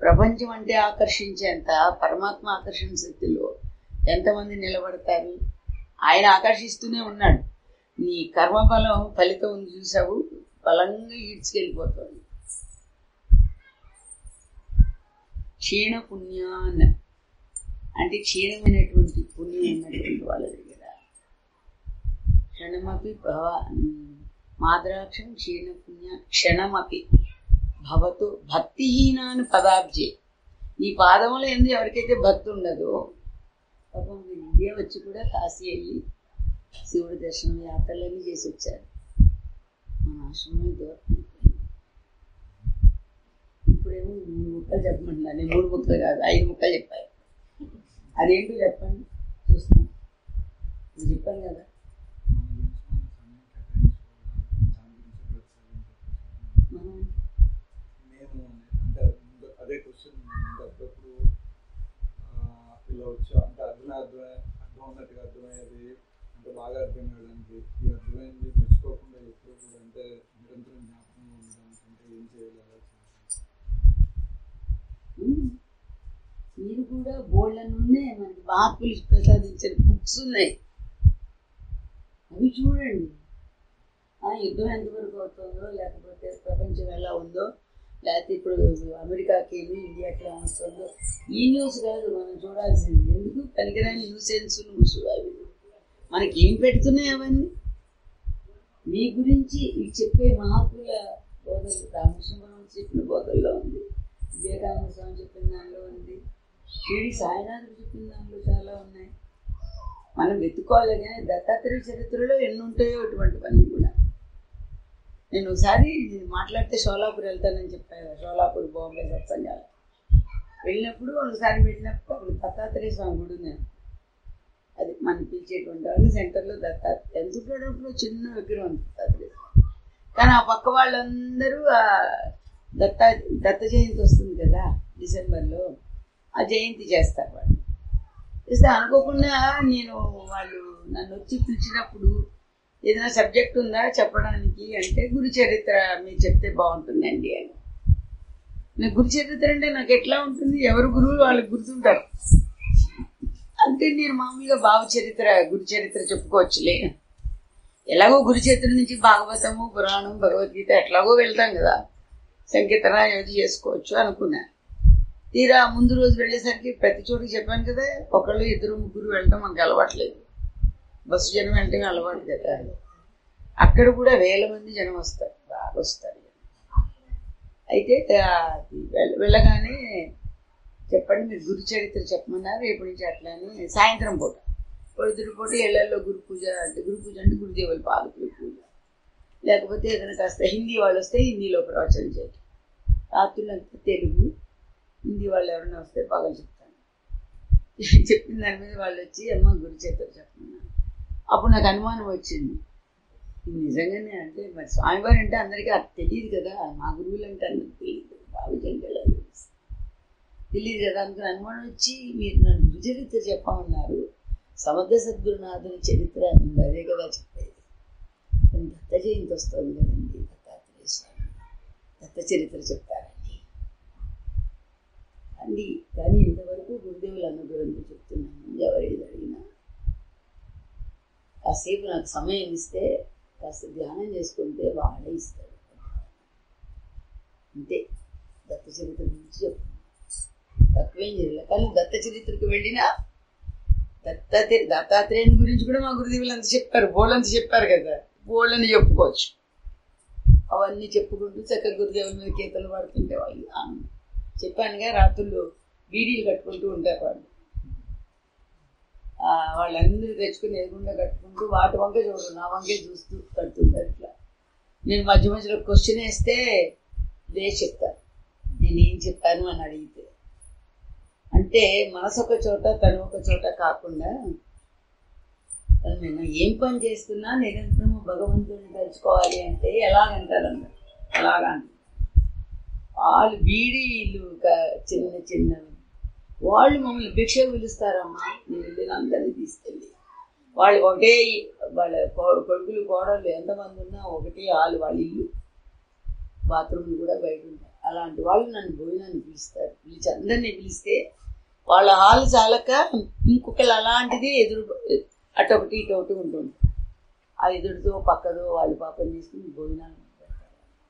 ప్రపంచం అంటే ఆకర్షించేంత పరమాత్మ ఆకర్షణ శక్తిలో ఎంతమంది నిలబడతారు ఆయన ఆకర్షిస్తూనే ఉన్నాడు నీ కర్మఫలం ఫలితం ఉంది చూసావు బలంగా ఈడ్చుకెళ్ళిపోతుంది క్షీణ పుణ్యాన్ అంటే క్షీణమైనటువంటి పుణ్యం ఉన్నటువంటి వాళ్ళ దగ్గర క్షణమపి భవ మాద్రాక్షం క్షీణ పుణ్య క్షణమపి భవతు భక్తిహీనాన్ని పదాబ్జే నీ పాదములు ఎందు ఎవరికైతే భక్తి ఉండదో పాపం మీరు ఇండియా వచ్చి కూడా కాశీ వెళ్ళి శివుడి దర్శనం యాత్రలన్నీ చేసి వచ్చారు మన ఆశ్రమం దూరం అయిపోయింది. ఇప్పుడేమో మూడు ముక్కలు చెప్పమంటున్నా నేను మూడు ముక్కలు కాదు ఐదు ముక్కలు చెప్పాను అదేంటో చెప్పండి చూస్తాను నేను చెప్పాను కదా మన గురించి మనం మనం దాని గురించి అప్పుడప్పుడు నేను అంటే ముందు అదే క్వశ్చన్ అప్పుడప్పుడు ఆ, ఇలా వచ్చా అంటే అర్థం అర్థం అర్థం ఉన్నట్టుగా అర్థమయ్యేది అంటే బాగా అర్థం కావడానికి ఈ అర్థమైంది మర్చిపోకుండా ఎప్పుడు కూడా అంటే నిరంతరం జ్ఞాపకంగా ఉండడానికి అంటే ఏం చేయాలి అలా చేయాలి ఉమ్. మీరు కూడా బోళ్ళ నుండే మనకి మహాత్ములు ప్రసాదించిన బుక్స్ ఉన్నాయి అవి చూడండి ఆ యుద్ధం ఎంతవరకు అవుతుందో లేకపోతే ప్రపంచం ఎలా ఉందో లేకపోతే ఇప్పుడు అమెరికాకి ఇండియాకి ఎలా వస్తుందో ఈ న్యూస్ కాదు మనం చూడాల్సింది ఎందుకు పనికిరాని న్యూసెన్స్ న్యూస్ అవి మనకి ఏం పెడుతున్నాయి అవన్నీ మీ గురించి ఈ చెప్పే మహాత్ముల బోధలు రామకృష్ణ పరమహంస చెప్పిన బోధల్లో ఉంది వివేకానంద స్వామి చెప్పిన దానిలో ఉంది షిరిడి సాయినాథుడు చెప్పిన దానిలో చాలా ఉన్నాయి మనం వెతుక్కోవాలి కానీ దత్తాత్రేయ చరిత్రలో ఎన్ని ఉంటాయో ఇటువంటివన్నీ కూడా నేను ఒకసారి మాట్లాడితే షోలాపూర్ వెళ్తానని చెప్పాను షోలాపూర్ బాంబే సత్సంగాలు వెళ్ళినప్పుడు ఒకసారి వెళ్ళినప్పుడు అక్కడ దత్తాత్రేయ స్వామి గుడి ఉంది అది మనం పిలిచేటువంటి వాళ్ళు సెంటర్లో దత్తాత్రేయ ఎందుకంటే చిన్న విగ్రహం ఉంది దత్తాత్రేయ స్వామి. కానీ ఆ పక్క వాళ్ళందరూ ఆ దత్త దత్త జయంతి వస్తుంది కదా డిసెంబర్లో ఆ జయంతి చేస్తారు వాళ్ళు చేస్తే అనుకోకుండా నేను వాళ్ళు నన్ను వచ్చి పిలిచినప్పుడు ఏదైనా సబ్జెక్ట్ ఉందా చెప్పడానికి అంటే గురు చరిత్ర మీరు చెప్తే బాగుంటుందండి అని నాకు గురు చరిత్ర అంటే నాకు ఎట్లా ఉంటుంది ఎవరు గురువులు వాళ్ళకి గుర్తుంటారు అంటే నేను మామూలుగా భావ చరిత్ర గురు చరిత్ర చెప్పుకోవచ్చులే ఎలాగో గురు చరిత్ర నుంచి భాగవతము పురాణం భగవద్గీత ఎట్లాగో వెళ్తాం కదా సంకీర్తన యోజి చేసుకోవచ్చు అనుకున్నా తీరా ముందు రోజు వెళ్ళేసరికి ప్రతి చోటుకి చెప్పాను కదా ఒకళ్ళు ఇద్దరు ముగ్గురు వెళ్ళడం మనకు అలవాట్లేదు బస్సు జనం వెంటనే అలవాటు కదా అక్కడ కూడా వేల మంది జనం వస్తారు బాగా వస్తారు అయితే ఆ, వెళ్ళ- వెళ్ళగానే చెప్పండి మీరు గురు చరిత్ర చెప్పమన్నారు రేపు నుంచి అట్లా అని సాయంత్రం పూట పొద్దుటి పూట ఇళ్లలో గురు పూజ అంటే గురు పూజ అంటే గురుదేవుల పాలకుల పూజ లేకపోతే ఏదైనా కాస్త హిందీ వాళ్ళు వస్తే హిందీలో ప్రవచనం చేయటం రాత్రులంతా తెలుగు హిందీ వాళ్ళు ఎవరైనా వస్తే బాగా చెప్తాను చెప్పిన దాని మీద వాళ్ళు వచ్చి అమ్మ గురు చరిత్ర చెప్పమన్నారు అప్పుడు నాకు అనుమానం వచ్చింది ఇది నిజంగానే అంటే మరి స్వామివారు అంటే అందరికీ అది తెలియదు కదా మా గురువులు అంటే అందరికి తెలియదు బావి జంటలు తెలియదు కదా అందుకని అనుమానం వచ్చి మీరు నన్ను గురు చరిత్ర చెప్పమన్నారు సమర్థ సద్గురునాథుని చరిత్ర అని ఉంది. అదే కదా చెప్పేది కానీ దత్త జయంతి వస్తుంది కదండి దత్తాత్రేయ స్వామి దత్త చరిత్ర చెప్తారండి అండి కానీ ఇంతవరకు గురుదేవుల అనుగ్రహంతో చెప్తున్నాను ఎవరేది అడిగినా కాసేపు నాకు సమయం ఇస్తే కాస్త ధ్యానం చేసుకుంటే వాడే ఇస్తాడు అంతే దత్త చరిత్ర గురించి చెప్తున్నాను తక్కువేం చేయలే కానీ దత్త చరిత్రకు వెళ్ళినా దత్తాత్రే దత్తాత్రేయుని గురించి కూడా మా గురుదేవులు అంత చెప్పారు బోళ్ళంత చెప్పారు కదా బోళ్ళని చెప్పుకోవచ్చు అవన్నీ చెప్పుకుంటూ చక్కగా గురుదేవుల మీద కీతలు పడుతుంటే వాళ్ళు ఆనందం చెప్పానుగా రాత్రులు బీడీలు కట్టుకుంటూ ఉంటారు వాళ్ళు ఆ, వాళ్ళందరూ తెచ్చుకుని ఎదుగుండా కట్టుకుంటూ వాటి వంక చూడరు నా వంకే చూస్తూ కడుతుంటారు ఇట్లా నేను మధ్య మధ్యలో క్వశ్చన్ వేస్తే ఇదే చెప్తాను నేను ఏం చెప్పాను అని అడిగితే అంటే మనసు ఒక చోట తను ఒక చోట కాకుండా తను నేను ఏం పని చేస్తున్నా నిరంతరము భగవంతుని తలుచుకోవాలి అంటే ఎలాగంటారు అందరు ఎలాగంటారు వాళ్ళు బీడీలు క- చిన్న చిన్న వాళ్ళు మమ్మల్ని భిక్షకు పిలుస్తారమ్మా నేను వెళ్ళిన అందరినీ తీసుకెళ్ళి వాళ్ళు ఒకటే వాళ్ళ కో- కొడుకులు కోడళ్ళు ఎంతమంది ఉన్నా ఒకటే వాళ్ళు వాళ్ళ ఇల్లు బాత్రూమ్లు కూడా బయట ఉంటాయి అలాంటి వాళ్ళు నన్ను భోజనాన్ని పిలుస్తారు పిలిచి అందరినీ పిలిస్తే వాళ్ళ హాల్ చాలక ఇంకొకరు అలాంటిది ఎదురు అటొకటి ఇటొకటి ఉంటుంది ఆ ఎదురుతో పక్కదో వాళ్ళ పాపం తీసుకుని భోజనాలు పెడతారు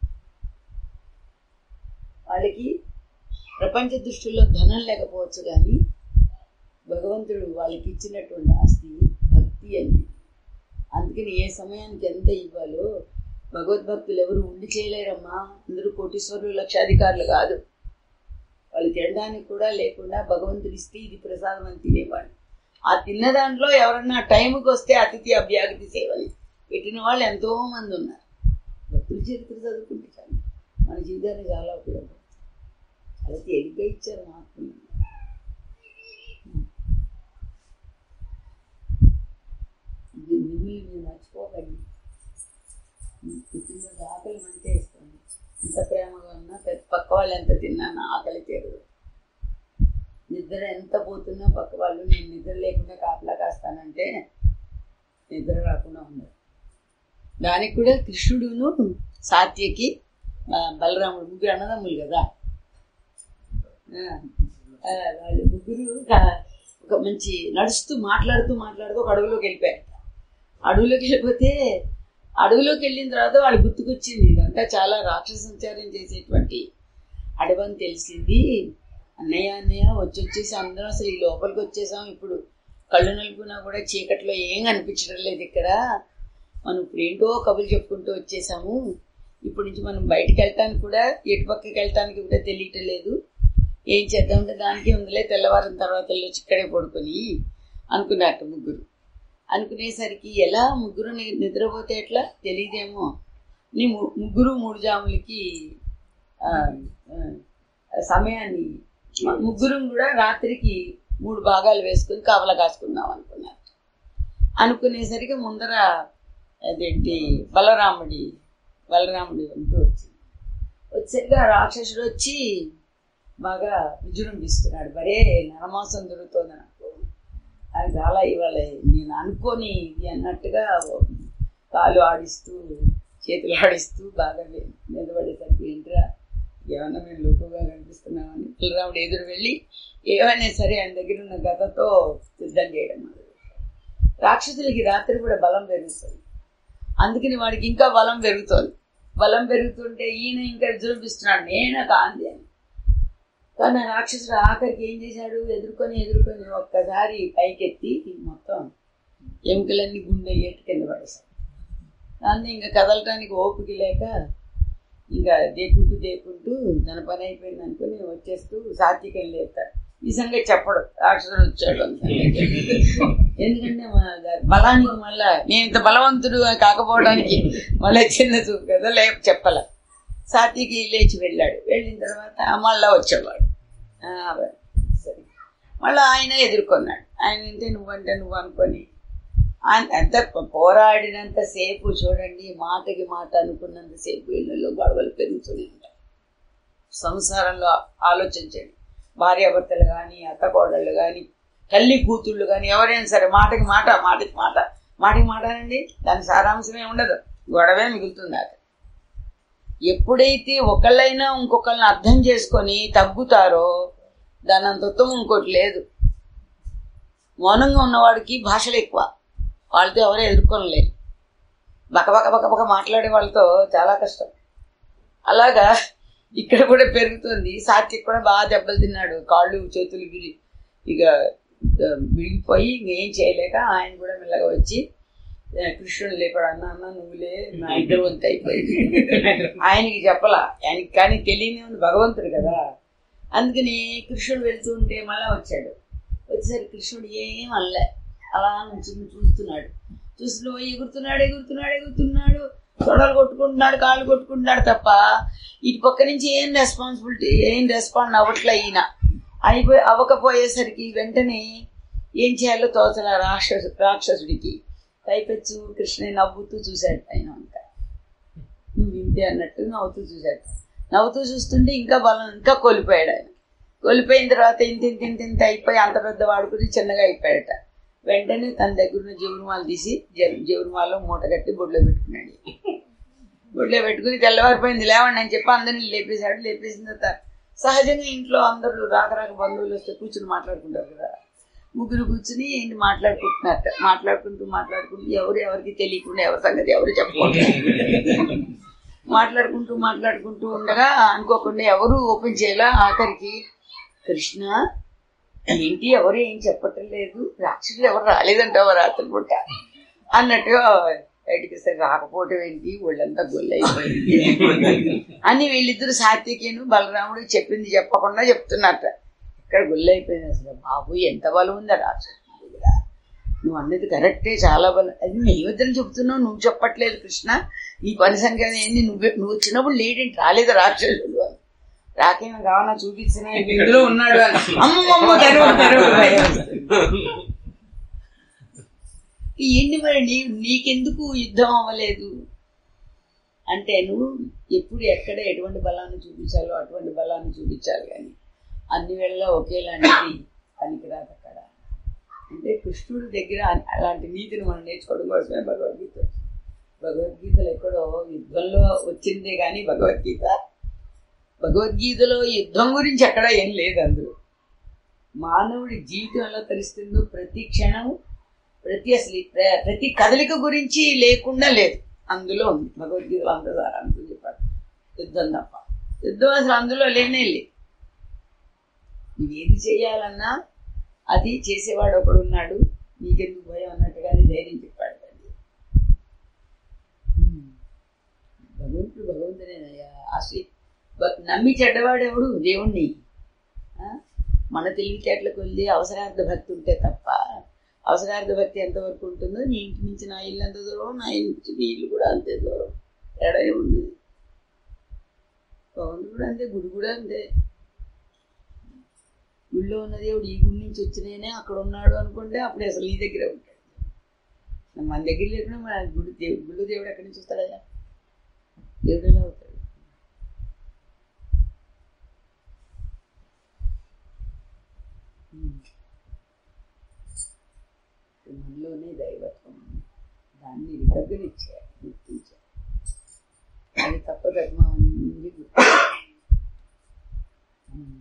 వాళ్ళకి ప్రపంచ దృష్టిలో ధనం లేకపోవచ్చు కానీ భగవంతుడు వాళ్ళకి ఇచ్చినటువంటి ఆస్తి భక్తి అనేది అందుకని ఏ సమయానికి ఎంత ఇవ్వాలో భగవద్భక్తులు ఎవరు ఉండి చేయలేరమ్మా అందరూ కోటీశ్వరులు లక్షాధికారులు కాదు వాళ్ళు తినడానికి కూడా లేకుండా భగవంతుడు ఇస్తే ఇది ప్రసాదం అని తినేవాళ్ళు ఆ తిన్న దాంట్లో ఎవరన్నా టైంకి వస్తే అతిథి అభ్యాగతి సేవని పెట్టిన వాళ్ళు ఎంతో మంది ఉన్నారు భక్తుల చరిత్ర చదువుకుంటే చాలు మన జీవితానికి చాలా ఉపయోగపడుతుంది అలా తేలిగ్గా ఇచ్చారు మహాత్ములు ఇది మిమ్మల్ని మీరు మర్చిపోకండి పుట్టినరోజు ఆకలి మంటే ఇస్తుంది ఎంత ప్రేమగా ఉన్నా పెద్ద పక్క వాళ్ళు ఎంత తిన్నా నా ఆకలి తీరదు నిద్ర ఎంత పోతున్నా పక్క వాళ్ళు నేను నిద్ర లేకుండా కాపలా కాస్తానంటే నిద్ర రాకుండా ఉండదు దానికి కూడా కృష్ణుడును సాత్యకి ఆ, బలరాముడు ముగ్గురు అన్నదమ్ములు కదా ఆ, ఆ, వాళ్ళు ముగ్గురు ఒక- ఒక మంచి నడుస్తూ మాట్లాడుతూ మాట్లాడుతూ ఒక అడవిలోకి వెళ్ళిపోయారు అడవిలోకి వెళ్ళిపోతే అడవిలోకి వెళ్ళిన తర్వాత వాళ్ళు గుర్తుకొచ్చింది ఇదంతా చాలా రాక్షస సంచారం చేసేటువంటి అడవి అని తెలిసింది అన్నయ్య అన్నయ్య వచ్చి వచ్చేసి అందరం అసలు ఈ లోపలికి వచ్చేసాం ఇప్పుడు కళ్ళు నలుపునా కూడా చీకట్లో ఏం కనిపించడం లేదు ఇక్కడ మనం ఇప్పుడు ఏంటో కబులు చెప్పుకుంటూ వచ్చేసాము ఇప్పటి నుంచి మనం బయటికి వెళ్ళటానికి కూడా ఎటు పక్కకి వెళ్ళటానికి కూడా తెలియటం లేదు ఏం చేద్దామంటే దానికి ఉందిలే తెల్లవారిన తర్వాత వెళ్ళొచ్చి ఇక్కడే పడుకొని అనుకున్నట్టు ముగ్గురు అనుకునేసరికి ఎలా ముగ్గురు ని- నిద్రపోతే ఎట్లా తెలియదేమో నీ ము- ముగ్గురు మూడు జాములకి ఆ, ఆ, సమయాన్ని మ- ముగ్గురం కూడా రాత్రికి మూడు భాగాలు వేసుకుని కావల కాసుకుందాం అనుకున్నారు అనుకునేసరికి ముందర అదేంటి బలరాముడి బలరాముడి వంతు వచ్చింది వచ్చేసరికి ఆ రాక్షసుడు వచ్చి బాగా విజృంభిస్తున్నాడు మరే నరమాసం దొరుకుతుంది నాకు అది చాలా ఇవాళ నేను అనుకోని ఇది అన్నట్టుగా కాలు ఆడిస్తూ చేతులు ఆడిస్తూ బాగా ని- నిలబడేసరికి ఏంట్రా ఏమన్నా మేము లోపుగా కనిపిస్తున్నామని పిల్లరాముడు ఎదురు వెళ్ళి ఏమైనా సరే ఆయన దగ్గర ఉన్న గతతో సిద్ధం చేయడం మొదలు రాక్షసులకి రాత్రి కూడా బలం పెరుగుతుంది అందుకని వాడికి ఇంకా బలం పెరుగుతోంది బలం పెరుగుతుంటే ఈయన ఇంకా విజృంభిస్తున్నాడు నేనే కాంది అని కానీ ఆ రాక్షసుడు ఆఖరికి ఏం చేశాడు ఎదుర్కొని ఎదుర్కొని ఒక్కసారి పైకెత్తి మొత్తం ఎముకలన్నీ గుండె ఏటు కింద పడేశాడు దాన్ని ఇంకా కదలటానికి ఓపిక లేక ఇంకా దేకుంటూ దేకుంటూ తన పని అయిపోయింది అనుకుని వచ్చేస్తూ సాత్వికం లేపుతాడు ఈ సంగతి చెప్పడు రాక్షసుడు వచ్చాడు అని సంగతి. ఎందుకంటే మా బలానికి మళ్ళా నేను ఇంత బలవంతుడు కాకపోవడానికి మళ్ళీ చిన్న చూపు కదా లేపు చెప్పలే సాత్వికి లేచి వెళ్ళాడు వెళ్ళిన తర్వాత మళ్ళా వచ్చేవాడు ఆ, సరే మళ్ళీ ఆయన ఎదుర్కొన్నాడు ఆయన అంటే నువ్వంటే నువ్వు అనుకొని ఆయన ఎంత పోరాడినంత సేపు చూడండి మాటకి మాట అనుకున్నంత సేపు ఇళ్ళలో గొడవలు పెరుగుతూనే ఉంటాయి సంసారంలో ఆలోచించండి భార్యాభర్తలు కానీ అత్తకోడళ్ళు కానీ తల్లి కూతుళ్ళు కానీ ఎవరైనా సరే మాటకి మాట మాటకి మాట మాటకి మాట అనండి దాని సారాంశమే ఉండదు గొడవే మిగులుతుంది అక్కడ ఎప్పుడైతే ఒకళ్ళైనా ఇంకొకళ్ళని అర్థం చేసుకొని తగ్గుతారో దాని అంత ఉత్తమం ఇంకోటి లేదు మౌనంగా ఉన్నవాడికి భాషలు ఎక్కువ వాళ్ళతో ఎవరు ఎదుర్కొనలేరు బక బక బక బక మాట్లాడే వాళ్ళతో చాలా కష్టం అలాగా ఇక్కడ కూడా పెరుగుతుంది సాత్విక్ కూడా బాగా దెబ్బలు తిన్నాడు కాళ్ళు చేతులు విరి ఇక ఆ, విరిగిపోయి ఇంకేం చేయలేక ఆయన కూడా మెల్లగా వచ్చి ఆ, కృష్ణుడు లేపాడు అన్న అన్న నువ్వులే నా ఇద్దరు వంతు అయిపోయింది ఆయనకి చెప్పలా ఆయనకి కానీ తెలియని ఉంది భగవంతుడు కదా అందుకని కృష్ణుడు వెళ్తూ ఉంటే మళ్ళా వచ్చాడు వచ్చేసరికి కృష్ణుడు ఏం అనలే అలా నుంచి చూస్తున్నాడు చూస్తూ ఎగురుతున్నాడు ఎగురుతున్నాడు ఎగురుతున్నాడు తొడలు కొట్టుకుంటున్నాడు కాళ్ళు కొట్టుకుంటున్నాడు తప్ప ఇటు పక్క నుంచి ఏం రెస్పాన్సిబిలిటీ ఏం రెస్పాండ్ అవ్వట్లే ఈయన అయిపోయి అవ్వకపోయేసరికి వెంటనే ఏం చేయాలో తోచల రాక్షసు రాక్షసుడికి పైపెచ్చు కృష్ణ నవ్వుతూ చూశాడు ఆయన అంతా నువ్వు వింటే అన్నట్టు నవ్వుతూ చూశాడు నవ్వుతూ చూస్తుంటే ఇంకా బలం ఇంకా కోల్పోయాడు ఆయన కోల్పోయిన తర్వాత ఇంత ఇంత ఇంత ఇంత అయిపోయి అంత పెద్ద వాడుకుని చిన్నగా అయిపోయాడట వెంటనే తన దగ్గర ఉన్న జీవనమాలు తీసి జ- జీవనమాలలో మూట కట్టి బొడ్లో పెట్టుకున్నాడు గుడ్లో పెట్టుకుని తెల్లవారిపోయింది లేవండి అని చెప్పి అందరిని లేపేశాడు లేపేసిన తర్వాత సహజంగా ఇంట్లో అందరూ రాక రాక బంధువులు వస్తే కూర్చుని మాట్లాడుకుంటారు కదా ముగ్గురు కూర్చుని ఏంటి మాట్లాడుకుంటున్నారట మాట్లాడుకుంటూ మాట్లాడుకుంటూ ఎవరు ఎవరికి తెలియకుండా ఎవరి సంగతి ఎవరు చెప్పకుండా మాట్లాడుకుంటూ మాట్లాడుకుంటూ ఉండగా అనుకోకుండా ఎవరు ఓపెన్ చేయాలా ఆఖరికి కృష్ణ ఏంటి ఎవరు ఏం చెప్పటం లేదు రాక్షసులు ఎవరు రాలేదంటావా రాత్రి పూట అన్నట్టుగా బయటికి సరే రాకపోవటం ఏంటి ఒళ్ళంతా గొల్లైపోయింది అని వీళ్ళిద్దరు సాత్వికేను బలరాముడు చెప్పింది చెప్పకుండా చెప్తున్నట్ట ఇక్కడ గొల్లైపోయింది అసలు బాబు ఎంత బలం ఉందా రాక్షసుడి దగ్గర నువ్వు అన్నది కరెక్టే చాలా బలం అది మేమిద్దరం చెప్తున్నావు నువ్వు చెప్పట్లేదు కృష్ణ ఈ పని సంఖ్య ఏంది నువ్వు నువ్వు వచ్చినప్పుడు లేడేంటి రాలేదు రాక్షసుడు అని రాకేమో కావాలా చూపించిన ఇందులో ఉన్నాడు అని అమ్మమ్మ తెరవ తెరవ భయం వేస్తుంది. ఏంటి మరి నీ నీకెందుకు యుద్ధం అవ్వలేదు అంటే నువ్వు ఎప్పుడు ఎక్కడ ఎటువంటి బలాన్ని చూపించాలో అటువంటి బలాన్ని చూపించాలి కానీ అన్ని వేళ ఒకేలాంటిది పనికిరాదు అక్కడ అంటే కృష్ణుడి దగ్గర అ- అలాంటి నీతిని మనం నేర్చుకోవడం కోసమే భగవద్గీత వచ్చింది. భగవద్గీతలో ఎక్కడో యుద్ధంలో వచ్చిందే కానీ భగవద్గీత భగవద్గీతలో యుద్ధం గురించి ఎక్కడ ఏం లేదు అందులో మానవుడి జీవితం ఎలా తరిస్తుందో ప్రతి క్షణం ప్రతి అసలు ఈ ప్ర- ప్రతి కదలిక గురించి లేకుండా లేదు అందులో ఉంది భగవద్గీతలో అందరూ అంటూ చెప్పారు యుద్ధం తప్ప యుద్ధం అసలు అందులో లేనే లేదు నువ్వేది చేయాలన్నా అది చేసేవాడు ఒకడు ఉన్నాడు నీకెందుకు భయం అన్నట్టుగానే ధైర్యం చెప్పాడు అది భగవంతుడు భగవంతుడేనయ్యా ఆశ్రీ బ- నమ్మి చెడ్డవాడెవడు దేవుణ్ణి ఆ? మన తెలివితేటలకు వెళ్ళి అవసరార్థ భక్తి ఉంటే తప్ప అవసరార్థ భక్తి ఎంతవరకు ఉంటుందో నీ ఇంటి నుంచి నా ఇల్లు ఎంత దూరం నా ఇంటి నుంచి నీ ఇల్లు కూడా అంతే దూరం తేడా ఉంది భగవంతుడు కూడా అంతే గుడి కూడా అంతే గుడిలో ఉన్న దేవుడు ఈ గుడి నుంచి వచ్చినేనే అక్కడ ఉన్నాడు అనుకుంటే అప్పుడు అసలు నీ దగ్గరే ఉంటాడు మన దగ్గర లేకుండా మన గుడి దేవుడు గుడిలో దేవుడు ఎక్కడి నుంచి వస్తాడయ్యా దేవుడు ఎలా అవుతాడు ఉమ్. మనలోనే దైవత్వం ఉంది. దాన్ని రికగ్నైజ్ చేయాలి గుర్తించాలి అది తప్పదమ్మ అన్ని గుర్తు ఉమ్.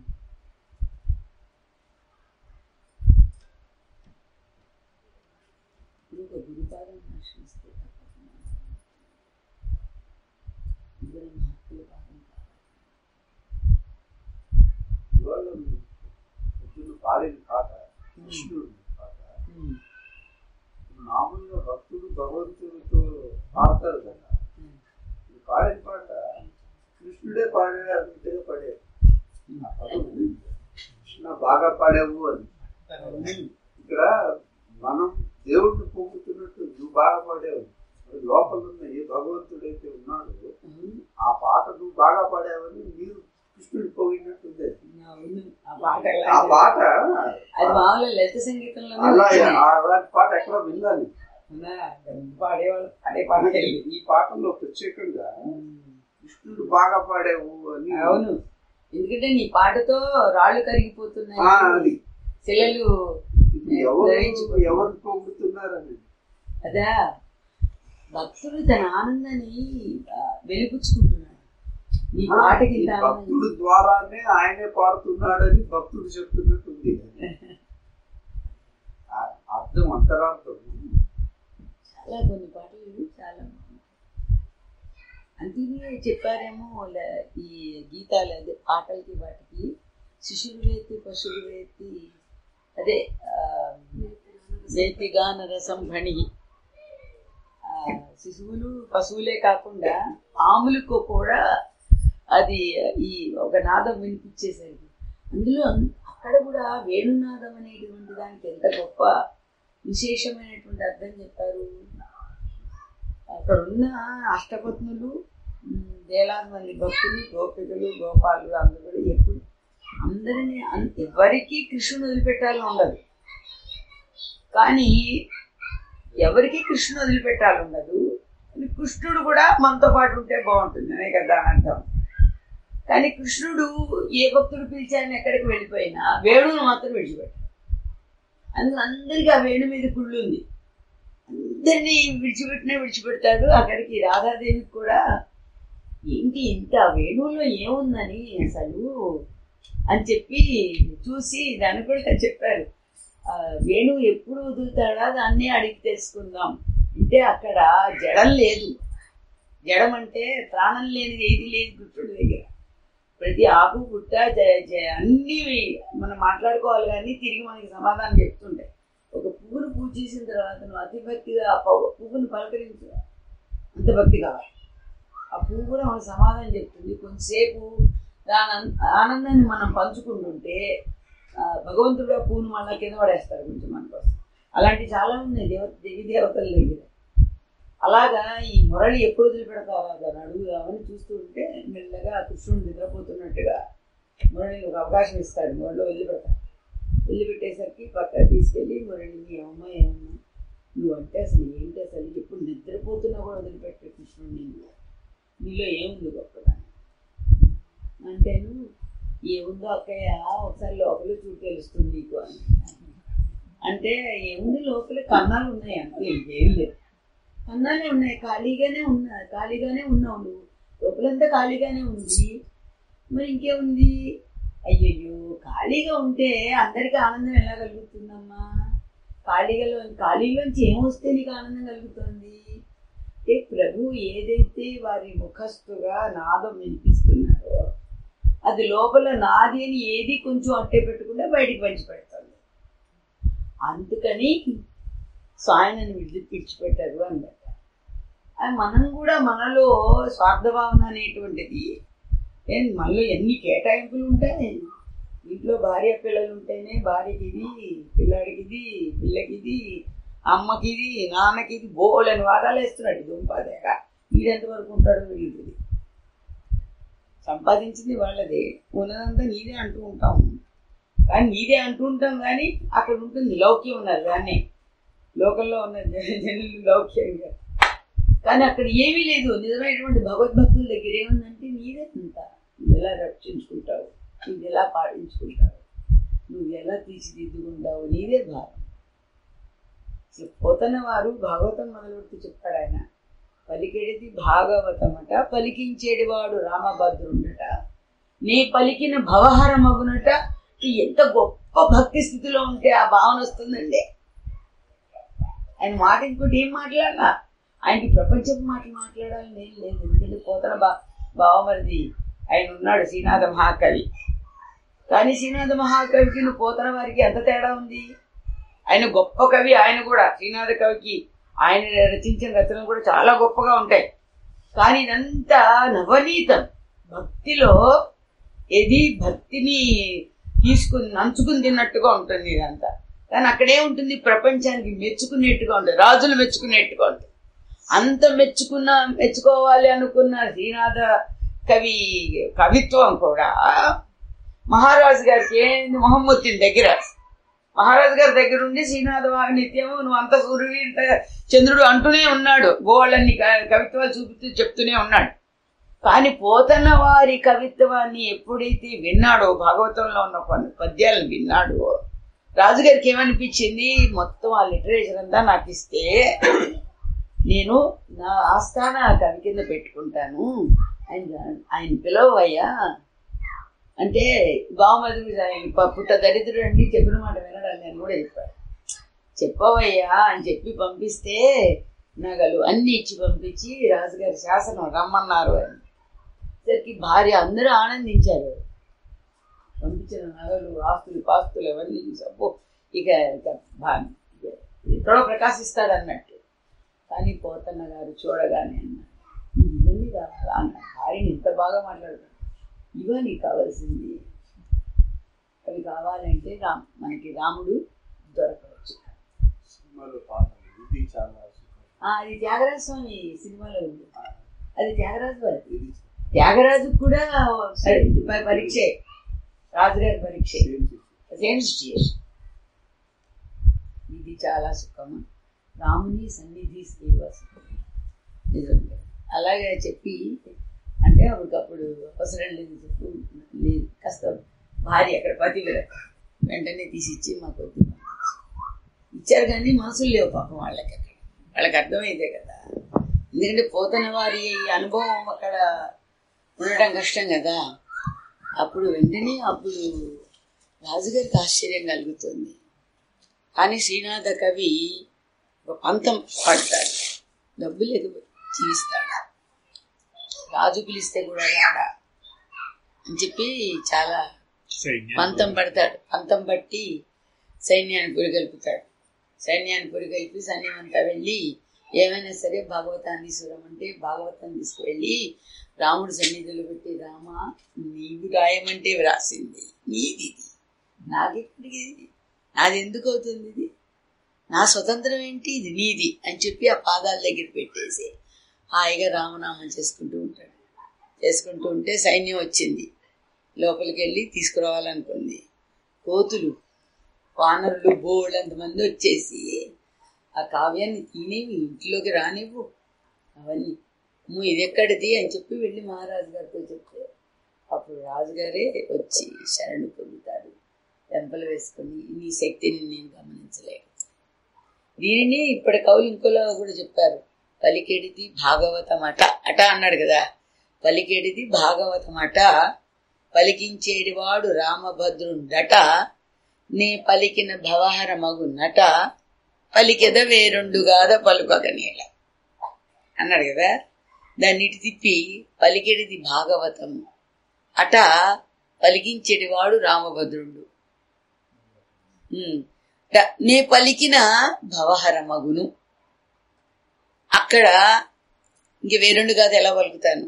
ఇప్పుడు ఒక గురుపాదం ఆశ్రయిస్తే తప్పకుండా ఇద్దరు మహత్తుల పాదం కావాలి ఇవాళ పొద్దున్న పాడిన పాట కృష్ణుడు పాట ఉమ్. మామూలుగా భక్తుడు భగవంతుడితో పాడతారు కదా ఉమ్. ఈ పాడిన పాట కృష్ణుడే పాడే అన్నట్టుగా పాడారు ఆ పదం ఉంది. కృష్ణ బాగా పాడావు అని ఉమ్. ఇక్కడ మనం దేవుడిని పొంగుతున్నట్టు నువ్వు బాగా పాడావు మరి లోపల ఉన్న ఏ భగవంతుడైతే ఉన్నాడో ఉమ్. ఆ పాట నువ్వు బాగా పాడావని మీరు కృష్ణుడి పొగినట్టు ఉంది అవును. ఆ పాట ఆ ఎలాంటిది? పాట అది మామూలు లలిత సంగీతంలోనే అలా వచ్చింది. అలాంటి పాట ఎక్కడ వినాలి అవునా? పాడేవాళ్ళు పాడే పాట ఈ పాటలో ప్రత్యేకంగా కృష్ణుడు బాగా పాడావు అని అవును ఎందుకంటే నీ పాటతో రాళ్ళు ఆ, కరిగిపోతున్నాయి అది. శిలలు ఇది ఎవరు గ్రహించుకో- ఎవరు పొగుడుతున్నారని అదా భక్తుడు తన ఆనందాన్ని ఆ, వెలిపుచ్చుకుంటున్నాడు నీ ఆ, పాటకి ఈ ఇంత ఆనందం భక్తుడు ద్వారానే ఆయనే పాడుతున్నాడని భక్తుడు చెప్తున్నట్టుంది ఆ అర్థం అంతరార్థం చాలా కొన్ని పాటలు చాలా బాగున్నాయి. అందుకే చెప్పారేమో ల- ఈ గీతాలు అదే పాటలకి వాటికి శిశుడు వేతి పశువులు వేతి అదే ఆ, వేతి గాన రసం భణి ఆ, శిశువులు పశువులే కాకుండా పాములకు కూడా అది ఈ ఒక నాదం వినిపించేసరికి అందులో అన్- అక్కడ కూడా వేణునాదం అనేటువంటి దానికి ఎంత గొప్ప విశేషమైనటువంటి అర్థం చెప్పారు అక్కడ ఉన్న అష్టపత్నులు ఉమ్, వేలాది మంది భక్తులు గోపికలు గోపాలు అందరూ కూడా ఎప్పుడు అందరినీ అన్- ఎవరికీ కృష్ణుని వదిలిపెట్టాలని ఉండదు కానీ ఎవరికి కృష్ణుని వదిలిపెట్టాలని ఉండదు కానీ కృష్ణుడు కూడా మనతో పాటు ఉంటే బాగుంటుంది అనే కదా అని అర్థం కానీ కృష్ణుడు ఏ భక్తుడు పిలిచారని ఎక్కడికి వెళ్ళిపోయినా వేణువును మాత్రం విడిచిపెట్టాడు అందుకు అందరికీ ఆ వేణు మీద కుళ్ళు ఉంది అందరినీ విడిచిపెట్టినా విడిచిపెడతాడు అక్కడికి రాధాదేవికి కూడా ఏంటి ఇంత వేణువులో ఏముందని అసలు అని చెప్పి చూసి దాన్ని కూడా చెప్పారు ఆ, వేణువు ఎప్పుడు వదులుతాడా దాన్ని అడిగి తెలుసుకుందాం అంటే అక్కడ జడం లేదు జడం అంటే ప్రాణం లేనిది ఏది లేదు కృష్ణుడి దగ్గర ప్రతి ఆకు పుట్ట జ- జ- అన్ని మనం మాట్లాడుకోవాలి కానీ తిరిగి మనకి సమాధానం చెప్తుంటాయి ఒక పువ్వును పూజ చేసిన తర్వాత నువ్వు అతి భక్తిగా ఆ పవ్వు- పువ్వును పలకరించు అంత భక్తి కావాలి ఆ పువ్వు కూడా మనకు సమాధానం చెప్తుంది కొంతసేపు దాని అన్- ఆనందాన్ని మనం పంచుకుంటుంటే ఆ, భగవంతుడు ఆ పువ్వును మళ్ళీ కింద పడేస్తాడు కొంచెం మన కోసం అలాంటి చాలా ఉన్నాయి దేవ దేవి దేవతల దగ్గర అలాగా ఈ మురళి ఎప్పుడు వదిలిపెడతారా దాన్ని అడుగుదామని చూస్తూ ఉంటే మెల్లగా కృష్ణుడు నిద్రపోతున్నట్టుగా మురళిని ఒక అవకాశం ఇస్తాడు మురళిలో వదిలిపెడతాడు వదిలిపెట్టేసరికి పక్క తీసుకెళ్ళి మురళిని ఏమమ్మా ఏమమ్మా నువ్వు అంటే అసలు ఏంటి అసలు ఎప్పుడు నిద్రపోతున్నా కూడా వదిలిపెట్టే కృష్ణుడు నీళ్ళు నీలో ఏముంది గొప్పదాన్ని అంటేను ఏముందో అక్కయ్య ఒకసారి లోపల చూడు తెలుస్తుంది నీకు అని అంటే ఏముంది లోపల కన్నాలు ఉన్నాయి అంతే ఇంకేం లేదు కన్నాలే ఉన్నాయి ఖాళీగానే ఉన్నా ఖాళీగానే ఉన్నావు నువ్వు లోపలంతా ఖాళీగానే ఉంది మరి ఇంకేముంది అయ్యయ్యో ఖాళీగా ఉంటే అందరికీ ఆనందం ఎలా కలుగుతుందమ్మా ఖాళీగా ఖాళీలోంచి ఏమొస్తే నీకు ఆనందం కలుగుతుంది ఏ ప్రభు ఏదైతే వారి ముఖస్తుగా నాదం వినిపిస్తున్నారో అది లోపల నాది అని ఏది కొంచెం అట్టే పెట్టకుండా బయటికి పంచి పెడుతుంది అందుకని స్వాయనని విడిచి విడిచిపెట్టారు అన్నమాట అది మనం కూడా మనలో స్వార్థభావన అనేటువంటిది ఏం మనలో ఎన్ని కేటాయింపులు ఉంటాయి ఇంట్లో భార్య పిల్లలు ఉంటేనే భార్యకి ఇది పిల్లాడికి ఇది పిల్లకి ఇది అమ్మకి ఇది నాన్నకి ఇది బోలని వారాలు వేస్తున్నాడు దుంపాదేక వీడెంత వరకు ఉంటాడో వీడికి తెలియదు. సంపాదించింది వాళ్ళదే ఉన్నదంతా నీదే అంటూ ఉంటాం కానీ నీదే అంటూ ఉంటాం కానీ అక్కడ ఉంటుంది లౌక్యం ఉన్నారు దాన్ని లోకల్లో ఉన్న జన- జనులు లౌక్యంగా కానీ అక్కడ ఏమీ లేదు నిజమైనటువంటి భగవద్భక్తుల దగ్గర ఏముందంటే నీదే అంత నువ్వు ఎలా రక్షించుకుంటావు నువ్వు ఎలా పాటించుకుంటావు నువ్వు ఎలా తీర్చిదిద్దుకుంటావు నీదే భారం అసలు పోతన వారు భాగవతం మొదలుపెట్టి చెప్తాడు ఆయన పలికేది భాగవతమట పలికించేది వాడు రామభద్రుండట నీ పలికిన భవహర మగునట ఎంత గొప్ప భక్తి స్థితిలో ఉంటే ఆ భావన వస్తుందండి ఆయన మాట ఇంకోటి ఏం మాట్లాడాలా ఆయనకి ప్రపంచపు మాటలు మాట్లాడాలని నేను లేదు ఎందుకంటే పోతన బా బావమరిది ఆయన ఉన్నాడు శ్రీనాథ మహాకవి కానీ శ్రీనాథ మహాకవికి నువ్వు పోతన వారికి ఎంత తేడా ఉంది ఆయన గొప్ప కవి ఆయన కూడా శ్రీనాథ కవికి ఆయన రచించిన రచనలు కూడా చాలా గొప్పగా ఉంటాయి కానీ ఇదంతా నవనీతం భక్తిలో ఏది భక్తిని తీసుకుని నంచుకుని తిన్నట్టుగా ఉంటుంది ఇదంతా కానీ అక్కడే ఉంటుంది ప్రపంచానికి మెచ్చుకునేట్టుగా ఉంటుంది రాజులు మెచ్చుకునేట్టుగా ఉంటుంది అంత మెచ్చుకున్న మెచ్చుకోవాలి అనుకున్న శ్రీనాథ కవి కవిత్వం కూడా మహారాజు గారికి ఏంది మొహమ్మద్దిన్ దగ్గర మహారాజు గారి దగ్గర ఉండి శ్రీనాథ నిత్యం నువ్వు అంత సూర్యుడు ఇంత చంద్రుడు అంటూనే ఉన్నాడు గోళ్ళన్ని క- కవిత్వాలు చూపుతూ చెప్తూనే ఉన్నాడు కానీ పోతన్న వారి కవిత్వాన్ని ఎప్పుడైతే విన్నాడో భాగవతంలో ఉన్న కొన్ని పద్యాలను విన్నాడో రాజుగారికి ఏమనిపించింది మొత్తం ఆ లిటరేచర్ అంతా నాకు ఇస్తే నేను నా ఆస్థాన కవి కింద పెట్టుకుంటాను ఆయన ఆయన పిలవయ్యా అంటే బావమది ఆయన ప- పుట్ట దరిద్రుడు అండి చెప్పిన మాట వినడాలి నేను కూడా చెప్పాడు చెప్పవయ్యా అని చెప్పి పంపిస్తే నగలు అన్ని ఇచ్చి పంపించి రాజుగారి శాసనం రమ్మన్నారు అని సరికి భార్య అందరూ ఆనందించారు పంపించిన నగలు ఆస్తులు పాస్తులు అవన్నీ చూసి అబ్బో ఇక ఇక భా- ఇక ఎక్కడో ప్రకాశిస్తాడు అన్నట్టు కానీ పోతన్న గారు చూడగానే అన్నారు "నీకు ఇవన్నీ కావాలా అన్న భార్యని ఇంత బాగా మాట్లాడుతాడు ఇవా నీకు కావాల్సింది అవి కావాలంటే రామ్ మనకి రాముడు దొరకవచ్చు సినిమాలో పాట ఇది చాలా సుఖం. ఆ, అది త్యాగరాజ స్వామి సినిమాలో ఉంది అది త్యాగరాజు వారి ఇది త్యాగరాజు కూడా ప- ప- పరీక్షే రాజుగారి పరీక్షే సేమ్ సిచ్యువేషన్. సేమ్ సిచ్యుయేషన్ ఇది చాలా సుఖము రాముని సన్నిధి సేవ సుఖం నిజంగా అలాగే చెప్పి అంటే అప్పటికప్పుడు అవసరం లేదు చెప్పు లేదు కాస్త భార్య అక్కడ పతి వెంటనే తీసి ఇచ్చి మాకు వద్దు ఇచ్చారు కానీ మనసులు లేవు పాపం వాళ్ళకి అక్కడ వాళ్ళకి అర్థమైందే కదా ఎందుకంటే పోతన వారి అనుభవం అక్కడ ఉండడం కష్టం కదా అప్పుడు వెంటనే అప్పుడు రాజుగారికి ఆశ్చర్యం కలుగుతుంది కానీ శ్రీనాథ కవి ఒక పంతం పాడతాడు డబ్బు లేదు జీవిస్తాడు రాజు పిలిస్తే కూడా రాడా అని చెప్పి చాలా పంతం పడతాడు పంతం పట్టి సైన్యాన్ని పురిగల్పుతాడు సైన్యాన్ని పురిగల్పి సైన్యం అంతా వెళ్ళి ఏమైనా సరే భాగవతాన్ని తీసుకురమ్మంటే భాగవతం తీసుకువెళ్ళి రాముడు సన్నిధిలో పెట్టి రామ నీవు రాయమంటే వ్రాసింది నీది ఇది. నాకెక్కడికి ఇది? నాది ఎందుకు అవుతుంది ఇది నా స్వతంత్రం ఏంటి ఇది నీది అని చెప్పి ఆ పాదాల దగ్గర పెట్టేసి హాయిగా రామనామం చేసుకుంటూ ఉంటాడు చేసుకుంటూ ఉంటే సైన్యం వచ్చింది లోపలికి వెళ్ళి తీసుకురావాలనుకుంది కోతులు వానరులు బోల్డ్ అంతమంది వచ్చేసి ఆ కావ్యాన్ని తినేవి ఇంట్లోకి రానివ్వు అవన్నీ అమ్మో ఇది ఎక్కడిది అని చెప్పి వెళ్ళి మహారాజు గారితో చెప్తే అప్పుడు రాజుగారే వచ్చి శరణు పొందుతాడు వెంపలు వేసుకొని నీ శక్తిని నేను గమనించలేక దీనిని ఇప్పటి కవులు ఇంకోలా కూడా చెప్పారు పలికేడిది భాగవతం అట అట అన్నాడు కదా పలికేడిది భాగవతం అట పలికించేడివాడు రామభద్రుండట నే పలికిన భవహర మగు నట పలికెద వేరుండుగాద పలుకగ నేల అన్నాడు కదా దాన్ని ఇటు తిప్పి పలికెడిది భాగవతం అట పలికించేటివాడు రామభద్రుడు ఉమ్. ట- నే పలికిన భవహర మగును అక్కడ ఇంక వేరుండు కాదు ఎలా పలుకుతాను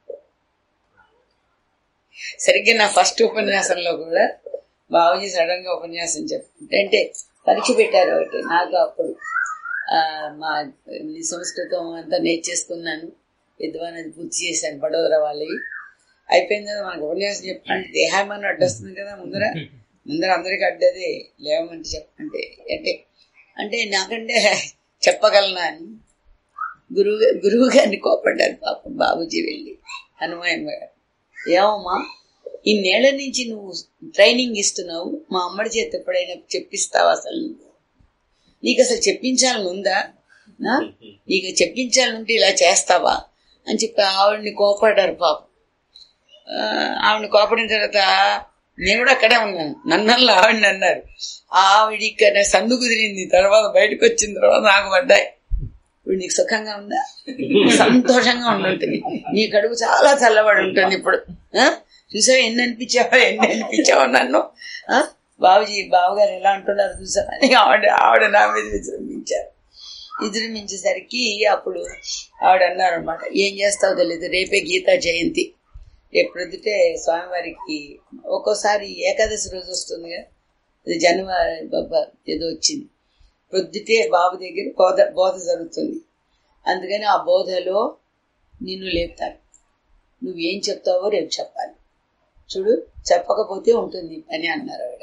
సరిగ్గా నా ఫస్ట్ ఉపన్యాసంలో కూడా బాబుజీ సడన్ గా ఉపన్యాసం చెప్తుంటే అంటే పరీక్ష పెట్టారు ఒకటి నాకు అప్పుడు ఆ, మా ఈ సంస్కృతం అంతా నేర్చేసుకున్నాను విద్వాన్ అది పూర్తి చేశాను బడోదర వాళ్ళవి అయిపోయింది కదా మనకు ఉపన్యాసం చెప్పండి దేహామని అడ్డొస్తుంది కదా ముందర ముందర అందరికి అడ్డదే లేవమంటే చెప్పంటే అంటే అంటే నాకంటే చెప్పగలనా అని గురువు గురువు గారిని కోపడ్డారు పాపం బాబుజీ వెళ్ళి హనుమాయం గారు ఏమమ్మా ఇన్నేళ్ల నుంచి నువ్వు ట్రైనింగ్ ఇస్తున్నావు మా అమ్మడి చేత ఎప్పుడైనా చెప్పిస్తావా అసలు నువ్వు నీకు అసలు చెప్పించాలని ఉందా నా? నీకు చెప్పించాలని ఉంటే ఇలా చేస్తావా అని చెప్పి ఆవిడని కోపడ్డారు పాపం ఆ, ఆవిడని కోపడిన తర్వాత నేను కూడా అక్కడే ఉన్నాను నన్నల్లో ఆవిడని అన్నారు ఆవిడ ఇక్కడ సందు కుదిరింది తర్వాత బయటకు వచ్చిన తర్వాత నాకు పడ్డాయి ఇప్పుడు నీకు సుఖంగా ఉందా సంతోషంగా ఉండుంటుంది నీ కడుపు చాలా చల్లబడి ఉంటుంది ఇప్పుడు ఆ? చూసావా ఎన్ని అనిపించావా ఎన్ని అనిపించావా నన్ను ఆ? బాబుజీ బావగారు ఎలా అంటున్నారు చూసావా అని ఆవిడ ఆవిడ నా మీద విజృంభించారు విజృంభించేసరికి అప్పుడు ఆవిడ అన్నారు అనమాట ఏం చేస్తావో తెలియదు రేపే గీతా జయంతి రేపు ప్రొద్దుటే స్వామివారికి ఒక్కోసారి ఏకాదశి రోజు వస్తుంది కదా అది జనవరి బాబా ఏదో వచ్చింది ప్రొద్దుటే బాబు దగ్గర బోధ బోధ జరుగుతుంది అందుకని ఆ బోధలో నిన్ను లేపుతారు నువ్వేం చెప్తావో రేపు చెప్పాలి చూడు చెప్పకపోతే ఉంటుంది ఈ పని అన్నారు ఆవిడ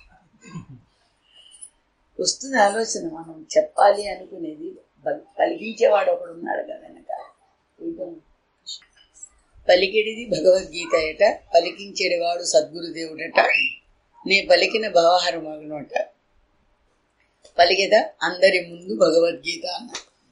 వస్తుంది ఆలోచన మనం చెప్పాలి అనుకునేది బ- పలికించేవాడు ఒకడు ఉన్నాడు కదా వెనక ఏంటో. పలికిడిది భగవద్గీత అట పలికించేడివాడు సద్గురుదేవుడట నే పలికిన భవహార మగనోట పలికేదా అందరి ముందు భగవద్గీత అన్న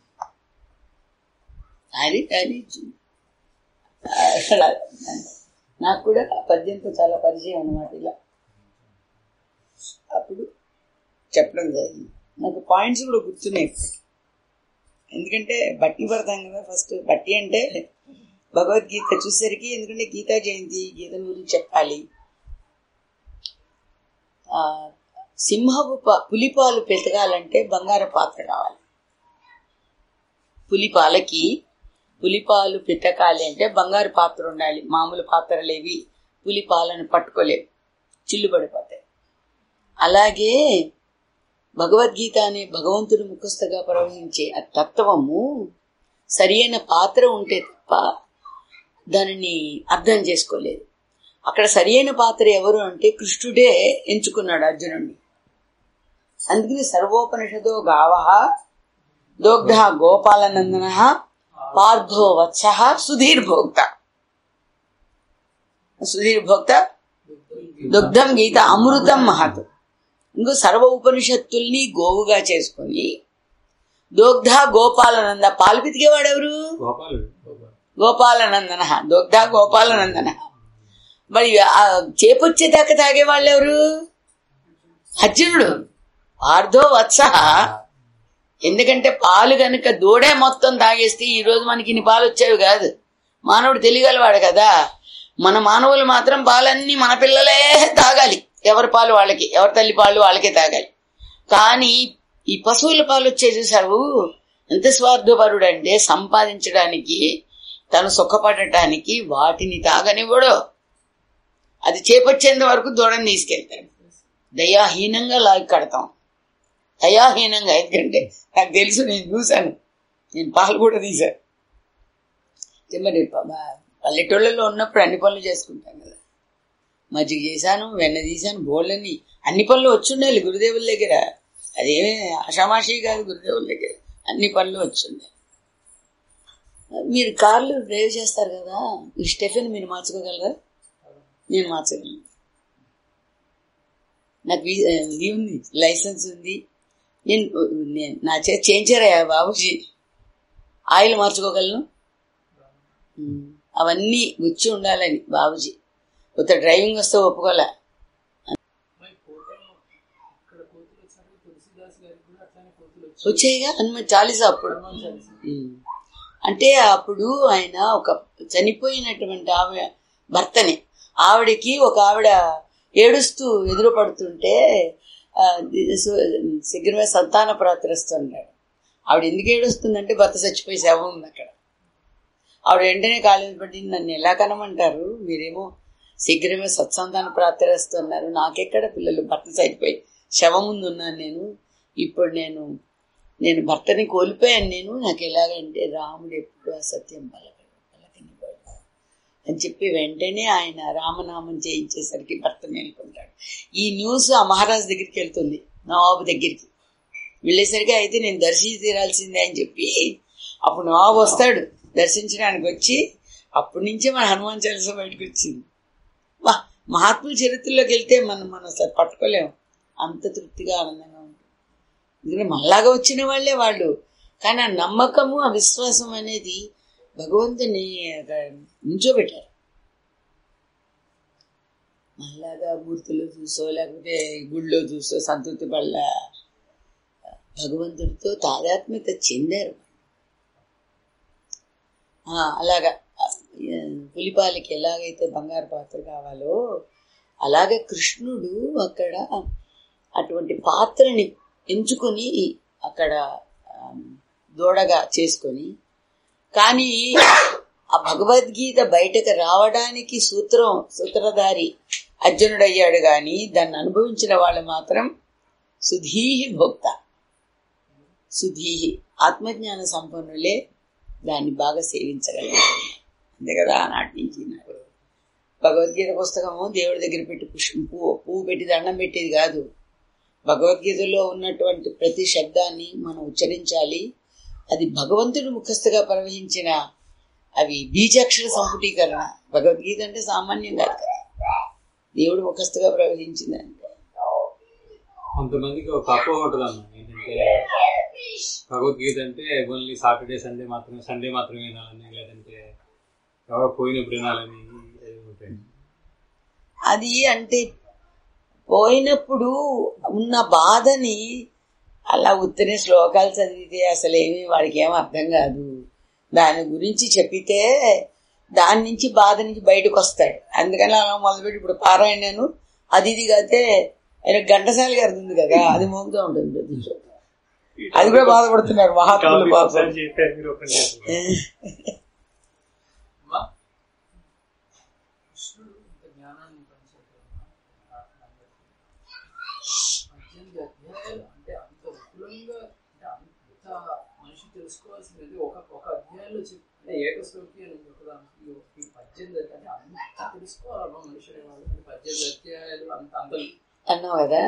అది అది చూ- ఆ, నాకు కూడా ఆ పద్యంతో చాలా పరిచయం అన్నమాట ఇలా అప్పుడు చెప్పడం జరిగింది నాకు పాయింట్స్ కూడా గుర్తున్నాయి ఎందుకంటే బట్టి పడతాం కదా ఫస్ట్ బట్టి అంటే భగవద్గీత చూసేసరికి ఎందుకంటే గీతా జయంతి గీత గురించి చెప్పాలి ఆ, సింహపు పా- పులిపాలు పెతకాలంటే బంగారు పాత్ర కావాలి పులిపాలకి పులిపాలు పెట్టకాలి అంటే బంగారు పాత్ర ఉండాలి మామూలు పాత్రలేవి పులిపాలను పట్టుకోలేవు చిల్లు పడిపోతాయి అలాగే భగవద్గీత అనే భగవంతుడు ముఖస్థగా ప్రవహించే ఆ తత్వము సరియైన పాత్ర ఉంటే తప్ప దానిని అర్థం చేసుకోలేదు అక్కడ సరియైన పాత్ర ఎవరు అంటే కృష్ణుడే ఎంచుకున్నాడు అర్జునుడిని అందుకని సర్వోపనిషదో గావ దోగ్ధ గోపాలనందన పార్థో వత్స సుధీర్ భోక్త సుధీర్ భోక్త దుగ్ధం గీత అమృతం మహత్ ఇంకో సర్వ ఉపనిషత్తుల్ని గోవుగా చేసుకొని దోగ్ధ గోపాలనంద పాలు పితికేవాడెవరు గోపాలుడు గోపాలనందన దుగ్ధ గోపాలనందన మరి ఆ చేపొచ్చేదాకా తాగే వాళ్ళు ఎవరు అర్జునుడు ఆర్ధో వత్స ఎందుకంటే పాలు గనుక దూడే మొత్తం తాగేస్తే ఈ రోజు మనకి ఇన్ని పాలు వచ్చేవి కాదు మానవుడు తెలియగలవాడు కదా మన మానవులు మాత్రం పాలన్నీ మన పిల్లలే తాగాలి ఎవరి పాలు వాళ్ళకి ఎవరి తల్లి పాలు వాళ్ళకే తాగాలి కానీ ఈ పశువుల పాలు వచ్చే చూసావు ఎంత స్వార్థపరుడు అంటే సంపాదించడానికి తను సుఖపడటానికి వాటిని తాగనివ్వడు అది చేపొచ్చేంత వరకు దూడం తీసుకెళ్తాడు దయాహీనంగా లాగి కడతాం దయాహీనంగా ఎందుకంటే నాకు తెలుసు నేను చూశాను నేను పాలు కూడా తీశాను మరి ప- ప- పల్లెటూళ్ళలో ఉన్నప్పుడు అన్ని పనులు చేసుకుంటాం కదా మజ్జిగ చేశాను వెన్న తీశాను బోళ్ళని అన్ని పనులు వచ్చుండాలి గురుదేవుల దగ్గర అదేమీ ఆషామాషి కాదు గురుదేవుల దగ్గర అన్ని పనులు వచ్చుండాలి మీరు కార్లు డ్రైవ్ చేస్తారు కదా ఈ స్టెఫెన్ మీరు మార్చుకోగలరా నేను మార్చగలను నాకు వీ- ఇది ఉంది లైసెన్స్ ఉంది నేను నేను నా చేతి చేయించారా బాబుజీ ఆయిల్ మార్చుకోగలను ఉమ్, అవన్నీ వచ్చి ఉండాలని బాబుజీ కొత్త డ్రైవింగ్ వస్తే ఒప్పుకోలే మరి కోటలో ఇక్కడ కోతులు వచ్చారు తులసిదాస్ గారికి కూడా అట్లానే కోతులు వచ్చి వచ్చాయిగా హనుమ చాలీసా అప్పుడు హనుమాన్ చాలీసా. ఉమ్. అంటే అప్పుడు ఆయన ఒక చనిపోయినటువంటి ఆవిడ భర్తని ఆవిడకి ఒక ఆవిడ ఏడుస్తూ ఎదురు పడుతుంటే ఆ, శీఘ్రమే సంతాన ప్రాప్తిస్తున్నాడు ఆవిడ ఎందుకు ఏడుస్తుందంటే భర్త చచ్చిపోయి శవం ఉంది అక్కడ ఆవిడ వెంటనే కాలేజీ పట్టి నన్ను ఎలా కనమంటారు మీరేమో శీఘ్రమే సత్సంతాన ప్రాప్తిస్తున్నారు నాకెక్కడ పిల్లలు భర్త చనిపోయి శవం ముందు ఉన్నాను నేను ఇప్పుడు నేను నేను భర్తని కోల్పోయాను నేను నాకు ఎలాగంటే రాముడు ఎప్పుడు అసత్యం పలకడు పలకనివాడు అని చెప్పి వెంటనే ఆయన రామనామం చేయించేసరికి భర్త మేల్కొంటాడు ఈ న్యూస్ ఆ మహారాజ్ దగ్గరికి వెళ్తుంది నవాబు దగ్గరికి వెళ్ళేసరికి అయితే నేను దర్శించి తీరాల్సిందే అని చెప్పి అప్పుడు నవాబు వస్తాడు దర్శించడానికి వచ్చి అప్పటి నుంచే మన హనుమాన్ చాలీసా బయటకు వచ్చింది వా మహాత్ముల చరిత్రలోకి వెళ్తే మనం మనం అసలు పట్టుకోలేము అంత తృప్తిగా ఆనందంగా ఉంటుంది ఎందుకంటే మళ్ళాగా వచ్చిన వాళ్ళే వాళ్ళు కానీ ఆ నమ్మకము ఆ విశ్వాసం అనేది భగవంతుని అక్కడ నించోబెట్టారు మళ్ళాగా మూర్తులు చూసో లేకపోతే గుళ్ళో చూసో సంతృప్తి పళ్ళ భగవంతుడితో తాదాత్మ్యత చెందారు ఆ, అలాగా ఆ, పులిపాలకి ఎలాగైతే బంగారు పాత్ర కావాలో అలాగే కృష్ణుడు అక్కడ అటువంటి పాత్రని ఎంచుకొని అక్కడ ఆ, దూడగా చేసుకొని కానీ ఆ భగవద్గీత బయటకు రావడానికి సూత్రం సూత్రధారి అర్జునుడయ్యాడు కానీ దాన్ని అనుభవించిన వాళ్ళు మాత్రం సుధీహి భోక్త సుధీహి ఆత్మజ్ఞాన సంపన్నులే దాన్ని బాగా సేవించగలరు అంతే కదా ఆనాటి నుంచి ఈనాడు. భగవద్గీత పుస్తకము దేవుడి దగ్గర పెట్టి పుష్పం పువ్వు పువ్వు పెట్టి దండం పెట్టేది కాదు భగవద్గీతలో ఉన్నటువంటి ప్రతి శబ్దాన్ని మనం ఉచ్చరించాలి అది భగవంతుడు ముఖస్థుగా ప్రవహించిన అవి బీజాక్షర సంపుటీకరణ భగవద్గీత అంటే సామాన్యం కాదు కదా దేవుడు ముఖస్థుగా ప్రవహించిందంటే కొంతమందికి ఒక అపోహ ఉంటుంది అన్న ఏంటంటే భగవద్గీత అంటే ఓన్లీ సాటర్డే సండే మాత్రమే సండే మాత్రమే వినాలని లేదంటే ఎవరో పోయినప్పుడు వినాలని అది ఉంటాయి అది అంటే పోయినప్పుడు ఉన్న బాధని అలా ఉత్తరే శ్లోకాలు చదివితే అసలు ఏమీ వాడికి ఏం అర్థం కాదు దాని గురించి చెప్పితే దాని నుంచి బాధ నుంచి బయటకు వస్తాడు అందుకని అలా మొదలుపెట్టి ఇప్పుడు పారాయణను అది ఇది కాతే ఆయన ఘంటసాల గారిది ఉంది కదా అది మోగుతూ ఉంటుంది ప్రతి చోట. అది కూడా బాధపడుతున్నారు మహాత్ములు పాపం అమ్మా, కృష్ణుడు ఇంత జ్ఞానాన్ని పంచాడు పద్దెనిమిది అధ్యాయాలు అంటే అంత విపులంగా అంటే అంత మనిషి తెలుసుకోవాల్సినది ఒక ఒక అధ్యాయంలో చెప్పి అంటే ఏకశ్లోకి అని ఒకదానికి ఈ పద్దెనిమిది అధ్యాయాలు అంటే అంత తెలుసుకోవాలమ్మా మనిషి అనేవాళ్ళు అంటే పద్దెనిమిది అధ్యాయాలు అంత అంత అన్నావు కదా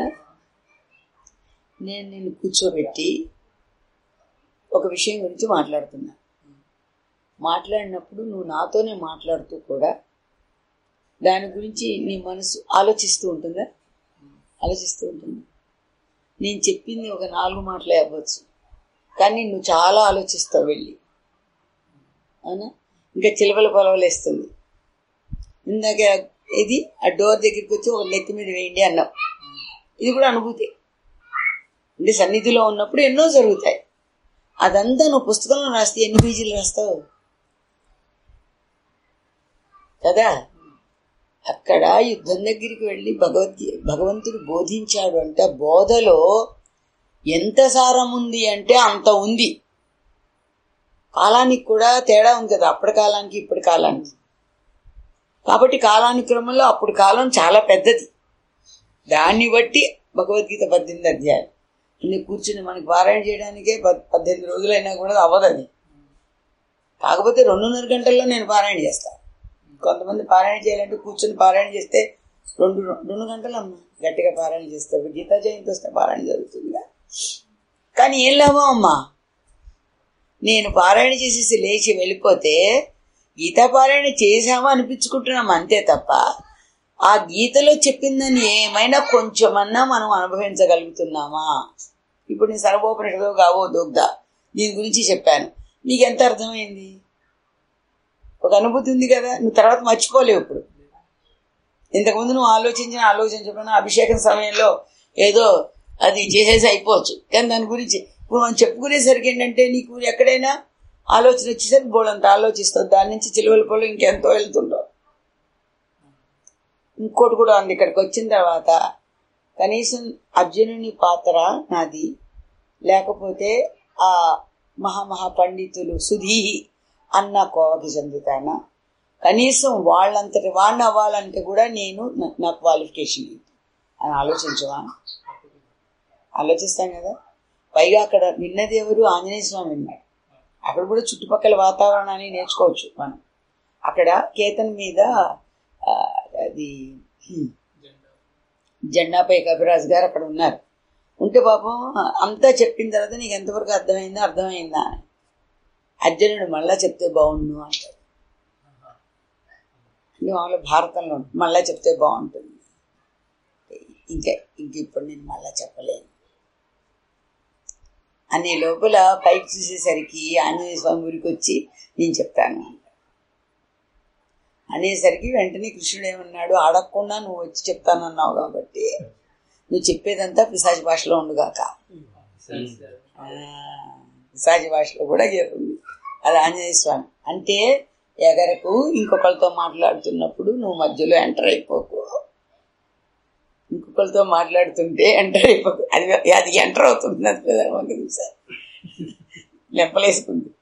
నేను నిన్ను కూర్చోబెట్టి ఒక విషయం గురించి మాట్లాడుతున్నా మాట్లాడినప్పుడు నువ్వు నాతోనే మాట్లాడుతూ కూడా దాని గురించి నీ మనసు ఆలోచిస్తూ ఉంటుందా ఆలోచిస్తూ ఉంటుంది నేను చెప్పింది ఒక నాలుగు మాటలే అవ్వచ్చు కానీ నువ్వు చాలా ఆలోచిస్తావు వెళ్ళి అవునా ఇంకా చిలవల పొలవలేస్తుంది ఇందాక ఇది ఆ డోర్ దగ్గరికి వచ్చి ఒక నెత్తి మీద వేయండి అన్నాం ఇది కూడా అనుభూతి అంటే సన్నిధిలో ఉన్నప్పుడు ఎన్నో జరుగుతాయి అదంతా నువ్వు పుస్తకంలో రాస్తే ఎన్ని పేజీలు రాస్తావు కదా అక్కడ యుద్ధం దగ్గరికి వెళ్ళి భగవద్గీ భగవంతుడు బోధించాడు అంటే బోధలో ఎంత సారం ఉంది అంటే అంత ఉంది కాలానికి కూడా తేడా ఉంది కదా అప్పటి కాలానికి ఇప్పటి కాలానికి కాబట్టి కాలానుక్రమంలో అప్పుడు కాలం చాలా పెద్దది దాన్ని బట్టి భగవద్గీత పద్దెనిమిది అధ్యాయం ఇన్ని కూర్చుని మనకి పారాయణ చేయడానికే పద్- పద్దెనిమిది రోజులైనా కూడా అవ్వదు అది కాకపోతే రెండున్నర గంటల్లో నేను పారాయణ చేస్తాను కొంతమంది పారాయణ చేయాలంటే కూర్చొని పారాయణ చేస్తే రెండు రెండు గంటలు అమ్మా గట్టిగా పారాయణ చేస్తే ఇప్పుడు గీతా జయంతి వస్తే పారాయణ జరుగుతుందిగా కానీ ఏం లాభం అమ్మా నేను పారాయణ చేసేసి లేచి వెళ్ళిపోతే గీతా పారాయణ చేశామా అనిపించుకుంటున్నాం అంతే తప్ప ఆ గీతలో చెప్పిందని ఏమైనా కొంచెమన్నా మనం అనుభవించగలుగుతున్నామా ఇప్పుడు నేను సర్వోపనిషదో కావో దొగ్దా దీని గురించి చెప్పాను నీకు ఎంత అర్థమైంది ఒక అనుభూతి ఉంది కదా నువ్వు తర్వాత మర్చిపోలేవు ఇప్పుడు ఇంతకుముందు నువ్వు ఆలోచించిన ఆలోచించకుండా అభిషేకం సమయంలో ఏదో అది చేసేసి అయిపోవచ్చు కానీ దాని గురించి ఇప్పుడు మనం చెప్పుకునేసరికి ఏంటంటే నీకు ఎక్కడైనా ఆలోచన వచ్చేసరికి బోడంత ఆలోచిస్తావు దాని నుంచి చిలువల పొలం ఇంకెంతో వెళ్తుంటావు ఇంకోటి కూడా ఉంది ఇక్కడికి వచ్చిన తర్వాత కనీసం అర్జునుని పాత్ర నాది లేకపోతే ఆ మహామహా పండితులు సుధీహి అన్న కోవకి చెందుతానా కనీసం వాళ్ళంతటి వాడిని అవ్వాలంటే కూడా నేను నా- నా క్వాలిఫికేషన్ ఇది అని ఆలోచించవా ఆలోచిస్తాం కదా పైగా అక్కడ విన్నది ఎవరు ఆంజనేయ స్వామి విన్నాడు అక్కడ కూడా చుట్టుపక్కల వాతావరణాన్ని నేర్చుకోవచ్చు మనం అక్కడ కేతన్ మీద ఆ, అది హ్మ్, జెండాపై కవిరాజు గారు అక్కడ ఉన్నారు ఉంటే పాపం అంతా చెప్పిన తర్వాత నీకు ఎంతవరకు అర్థమైందో అర్థమైందా అని అర్జునుడు మళ్ళా చెప్తే బాగుండు అంటాడు ఇది మామూలు భారతంలో ఉంటుంది. మళ్ళా చెప్తే బాగుంటుంది ఇంకా ఇంక ఇప్పుడు నేను మళ్ళా చెప్పలేను అనే లోపల పైకి చూసేసరికి ఆంజనేయ స్వామి ఊరికి వచ్చి నేను చెప్తాను అన్నాడు. అనేసరికి వెంటనే కృష్ణుడు ఏమన్నాడు అడగకుండా నువ్వు వచ్చి చెప్తానన్నావు కాబట్టి నువ్వు చెప్పేదంతా పిశాచి భాషలో ఉండుగాక ఆ, పిశాచి భాషలో కూడా ఉంది అది ఆంజనేయ స్వామి అంటే ఎగరకు ఇంకొకరితో మాట్లాడుతున్నప్పుడు నువ్వు మధ్యలో ఎంటర్ అయిపోకు ఇంకొకరితో మాట్లాడుతుంటే ఎంటర్ అయిపోకు అది అది ఎంటర్ అవుతుంది అది ప్రధానమంత్రి సార్ లెంపలేసుకుంది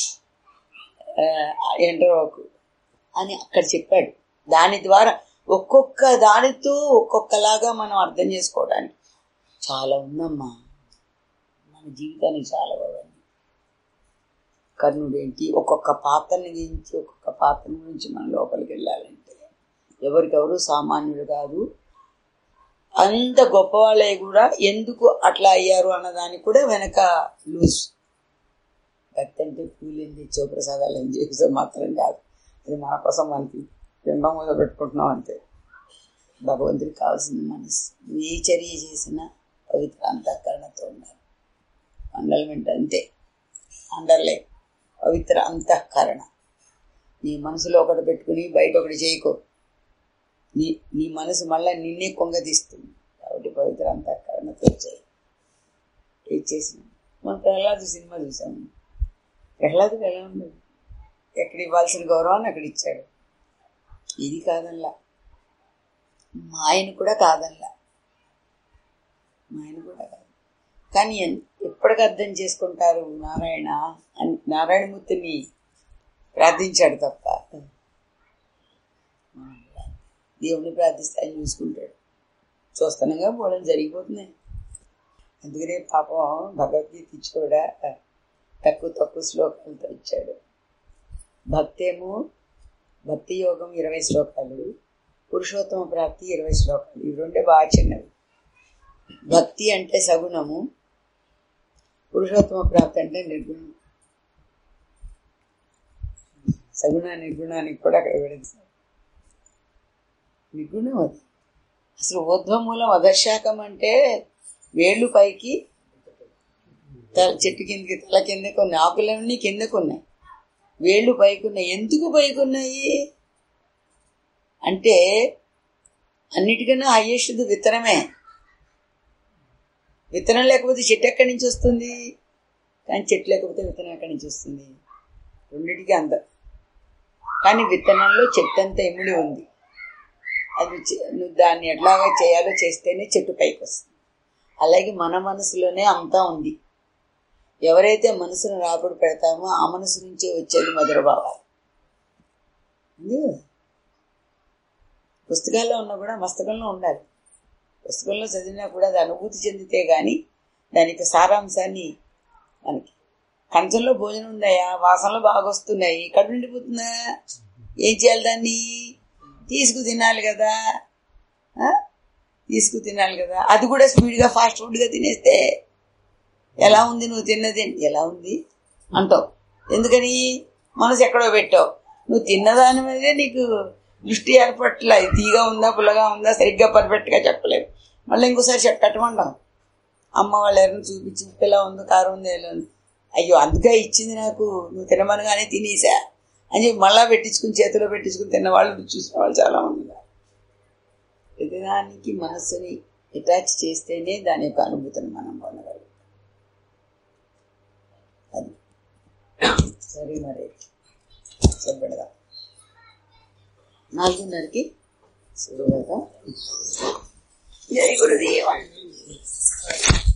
ఎంటర్ అవ్వకు అని అక్కడ చెప్పాడు దాని ద్వారా ఒక్కొక్క దానితో ఒక్కొక్కలాగా మనం అర్థం చేసుకోవడానికి చాలా ఉందమ్మా మన జీవితానికి చాలా బాగుంది కర్ణుడు ఏంటి ఒక్కొక్క పాత్రని గురించి ఒక్కొక్క పాత్ర గురించి మనం లోపలికి వెళ్ళాలంటే ఎవరికెవరు సామాన్యుడు కాదు అంత గొప్పవాళ్ళే కూడా ఎందుకు అట్లా అయ్యారు అన్నదానికి కూడా వెనక లూజ్ భక్తి అంటే పూలు ఏం తెచ్చో ప్రసాదాలు ఏం చేసో మాత్రం కాదు అది మన కోసం మనకి తినడం మొదలు పెట్టుకుంటున్నాం అంతే భగవంతుడికి కావాల్సిన మనసు ఏ చర్య చేసినా పవిత్ర అంతఃకరణతో ఉండాలి మండలమెంట్ అంతే అండర్లే పవిత్ర అంతఃకరణ నీ మనసులో ఒకటి పెట్టుకుని బయట ఒకటి చేయకో నీ నీ మనసు మళ్ళీ నిన్నే కొంగదీస్తుంది కాబట్టి పవిత్ర అంతఃకరణతో చేయి ఏది చేసిన మన ప్రహ్లాదు సినిమా చూసాము ప్రహ్లాదుడు ఎలా ఉంది ఎక్కడ ఇవ్వాల్సిన గౌరవాన్ని అక్కడ ఇచ్చాడు ఇది కాదల్లా మా ఆయన కూడా కాదల్లా మా ఆయన కూడా కాదు కానీ ఎన్- ఎప్పటికి అర్థం చేసుకుంటారు నారాయణ అని నారాయణమూర్తిని ప్రార్థించాడు తప్ప దేవుణ్ణి ప్రార్థిస్తే ఆయన చూసుకుంటాడు చూస్తానుగా పోవడం జరిగిపోతున్నాయి అందుకనే పాపం భగవద్గీత ఇచ్చి కూడా తక్కువ తక్కువ శ్లోకాలతో ఇచ్చాడు భక్తి ఏమో భక్తి యోగం ఇరవై శ్లోకాలు పురుషోత్తమ ప్రాప్తి ఇరవై శ్లోకాలు ఇవి రెండే బాగా చిన్నవి భక్తి అంటే సగుణము పురుషోత్తమ ప్రాప్తి అంటే నిర్గుణం సగుణ నిర్గుణానికి కూడా అక్కడ వివరించారు నిర్గుణం అది అసలు ఊర్ధ్వమూలం అధశాఖం అంటే వేళ్ళు పైకి తల చెట్టు కిందకి తల కిందకి ఉన్నాయి ఆకులన్నీ కిందకు ఉన్నాయి వేళ్ళు పైకున్నాయి ఎందుకు పైకున్నాయి అంటే అన్నిటికన్నా హయ్యెస్ట్ విత్తనమే విత్తనం లేకపోతే చెట్టు ఎక్కడి నుంచి వస్తుంది కానీ చెట్టు లేకపోతే విత్తనం ఎక్కడి నుంచి వస్తుంది రెండింటికి అంద కానీ విత్తనంలో చెట్టు అంతా ఇమిడి ఉంది అది చే- నువ్వు దాన్ని ఎట్లాగా చేయాలో చేస్తేనే చెట్టు పైకి వస్తుంది అలాగే మన మనసులోనే అంతా ఉంది ఎవరైతే మనసును రాబడి పెడతామో ఆ మనసు నుంచే వచ్చేది మధుర భావాలు ఉంది కదా? పుస్తకాల్లో ఉన్నా కూడా మస్తకంలో ఉండాలి పుస్తకంలో చదివినా కూడా అది అనుభూతి చెందితే గాని దాని యొక్క సారాంశాన్ని మనకి కంచంలో భోజనం ఉందయా వాసనలు బాగా వస్తున్నాయి కడుపు నిండిపోతుందా ఏం చేయాలి దాన్ని తీసుకు తినాలి కదా ఆ? తీసుకు తినాలి కదా అది కూడా స్పీడ్గా ఫాస్ట్ ఫుడ్గా తినేస్తే ఎలా ఉంది నువ్వు తిన్నది ఎలా ఉంది అంటావు ఎందుకని మనసు ఎక్కడో పెట్టావు నువ్వు తిన్నదాని మీదే నీకు దృష్టి ఏర్పట్ల ఇది తీగా ఉందా పుల్లగా ఉందా సరిగ్గా పర్ఫెక్ట్గా చెప్పలేవు మళ్ళీ ఇంకోసారి చెప్ప పెట్టమంటాం అమ్మ వాళ్ళు ఎవరైనా చూపించి ఉప్పు ఎలా ఉందో కారం ఉందో ఎలా ఉంది అయ్యో అందుకే ఇచ్చింది నాకు నువ్వు తినమనగానే తినేసా అని చెప్పి మళ్ళా పెట్టించుకుని చేతిలో పెట్టించుకుని తిన్న వాళ్ళు చూసిన వాళ్ళు చాలా మంది ఉన్నారు ప్రతిదానికి మనస్సుని అటాచ్ చేస్తేనే దాని యొక్క అనుభూతిని మనం పొందగలుగుతాం అది సరే మరి చెప్పడదా నాలుగున్నరకి శుభ్రత జై గురుదేవ